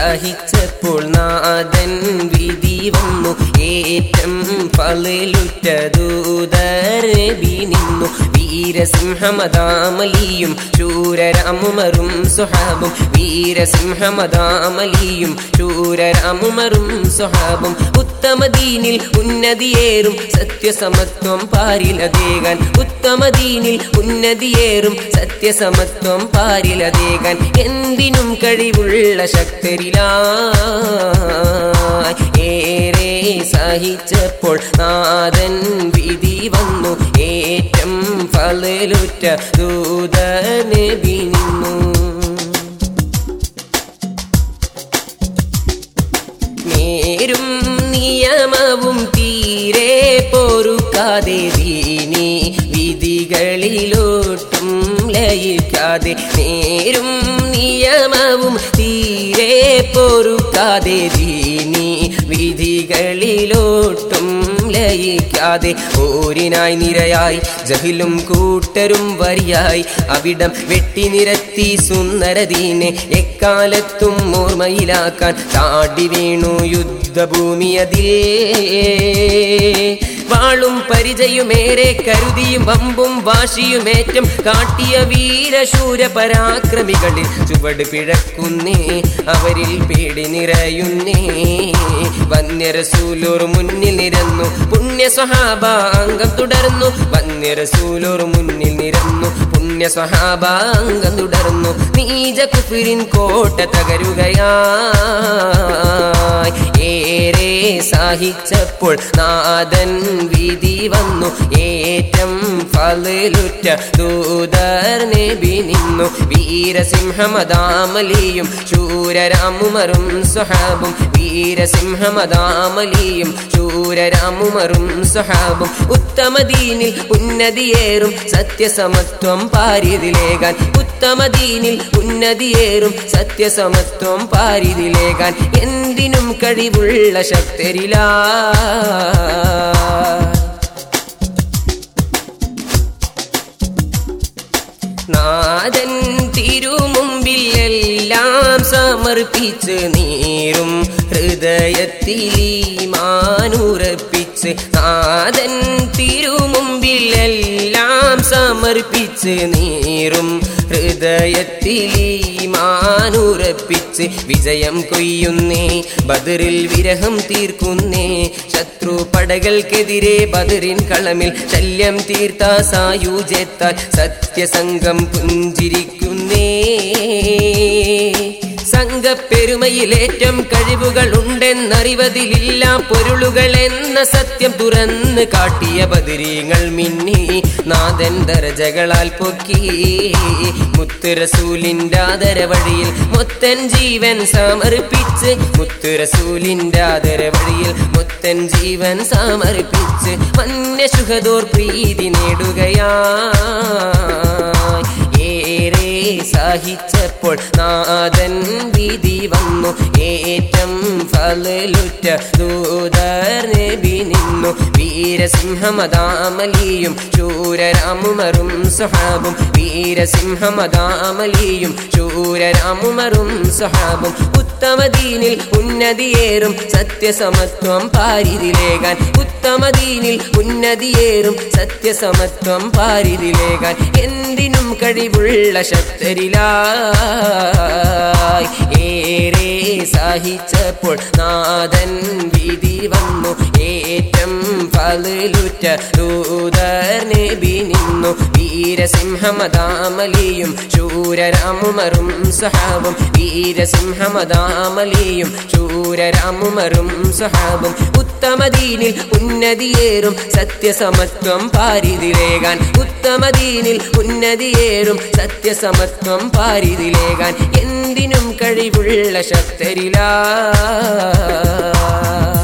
സഹിച്ചപ്പോൾ നാഥൻ വിധി വന്നു ഏറ്റം പളിലുറ്റ ദൂതർ നബി നിന്നു വീരസിംഹമതാമലിയും ശൂരരാമുമറും സുഹാബും വീരസിംഹമതാമലിയും ശൂരരാമുമറും സുഹാബും ഉത്തമദീനിൽ ഉന്നതിയേറും സത്യസമത്വം പാരിലതേകാൻ ഉത്തമദീനിൽ ഉന്നതിയേറും സത്യസമത്വം പാരിലതേകാൻ എന്തിനും കഴിവുള്ള ശക്തരിലായി ഏറെ സഹിച്ചപ്പോൾ നാഥൻ വിധി വന്നു ഏറ്റം ഫലലുറ്റ ദൂതനബി നിന്നു നേരും നിയമവും തീരെ പൊറുക്കാതെ ദീനി വിധികളിലോട്ടും ലയിക്കാതെ നേരും നിയമവും തീരെ പൊറുക്കാതെ ദീനി വിധികളിലോട്ടും ലയിക്കാതെ ഓരിനായി നിരയായി ജഹിലും കൂട്ടരും വരിയായി അവിടം വെട്ടി നിരത്തി സുന്ദരദീനെ എക്കാലത്തും ഓർമ്മയിലാക്കാൻ താടി വീണു യുദ്ധഭൂമിയതിൽ വാളും പരിചയുമേറെ കരുതിയും വമ്പും വാശിയുമേറ്റം കാട്ടിയ വീരശൂര പരാക്രമികളിൽ ചുവട് പിഴക്കുന്നേ അവരിൽ പേടി നിറയുന്നേ വന്യരസൂലോർ മുന്നിൽ നിരന്നു പുണ്യ സ്വഹാബാംഗം തുടർന്നു വന്യരസൂലോർ മുന്നിൽ നിരന്നു പുണ്യ സ്വഹാബാംഗം തുടർന്നു നീജ കുഫിരിൻ കോട്ട തകരുകയായി ഏറെ സഹിച്ചപ്പോൾ നാഥൻ വിധി വന്നു ഏറ്റം ഫലുറ്റ ദൂതർ നബി നിന്നു വീരസിംഹമതാമലിയും ശൂരരാമുമറും സ്വഹാബും വീരസിംഹമതാമലിയും ശൂരരാമുമറും സ്വഹാബും ഉത്തമദീനിൽ ഉന്നതിയേറും സത്യസമത്വം പാരിതിലേകാൻ ഉത്തമദീനിൽ ഉന്നതിയേറും സത്യസമത്വം പാരിതിലേകാൻ എന്തിനും കഴിവുള്ള ശക്തരിലാ നാഥൻ തിരുമുമ്പിൽ എല്ലാം സമർപ്പിച്ച് നീറും ഹൃദയത്തിലീമാനുറപ്പിച്ച് നാഥൻ തിരുമുമ്പിൽ എല്ലാം സമർപ്പിച്ച് നീറും ഹൃദയത്തിലീമാനുറപ്പിച്ച് വിജയം കൊയ്യുന്നേ ബദറിൽ വിരഹം തീർക്കുന്നേ ശത്രു പടകൾക്കെതിരെ ബദറിൻ കളമിൽ ശല്യം തീർത്ത സായുജത്താൽ സത്യസംഗം പുഞ്ചിരിക്കുന്നേ സംഘപ്പെരുമയിലേറ്റം കഴിവുകൾ ഉണ്ടെന്നറിവതിലില്ല പൊരുളുകൾ എന്ന സത്യം തുറന്ന് കാട്ടിയ ബദിരീങ്ങൾ മിന്നി നാഥൻ ദർജകളാൽ പൊക്കി മുത്തുറസൂലിൻ്റെ ആദര വഴിയിൽ മൊത്തൻ ജീവൻ സമർപ്പിച്ച് മുത്തുറസൂലിൻ്റെ ആദര വഴിയിൽ മൊത്തൻ ജീവൻ സമർപ്പിച്ച് വന്യശുഹദോർ പ്രീതി നേടുകയായി ഏറെ സഹിച്ചപ്പോൾ നാഥൻ വിധി വന്നു ഏറ്റം ഫലുറ്റ ദൂതർ നബി നിന്നു വീരസിംഹമതാമലിയും ശൂരരാമുമറും സഹാബും വീരസിംഹമതാമലിയും ശൂരരാമുമറും സഹാബും ഉത്തമദീനിൽ ഉന്നതിയേറും സത്യസമത്വം പാരിതിലേകാൻ ഉത്തമദീനിൽ ഉന്നതിയേറും സത്യസമത്വം പാരിതിലേകാൻ എന്തിനും കഴിവുള്ള ശക്തരിലായി ഏറെ സഹിച്ചപ്പോൾ നാഥൻ വിധി വന്നു ഏറ്റം ഫലുറ്റ ദൂതർ നബി നിന്നു വീരസിംഹമതാമലിയും ശൂരരാമുമറും സഹാബും വീരസിംഹമതാമലിയും ശൂരരാമുമറും സഹാബും ഉത്തമദീനിൽ ഉന്നതിയേറും സത്യസമത്വം പാരിതിലേകാൻ ഉത്തമദീനിൽ ഉന്നതിയേറും സത്യസമത്വം പാരിതിലേകാൻ എന്തിനും കഴിവുള്ള ശക്തരിലാ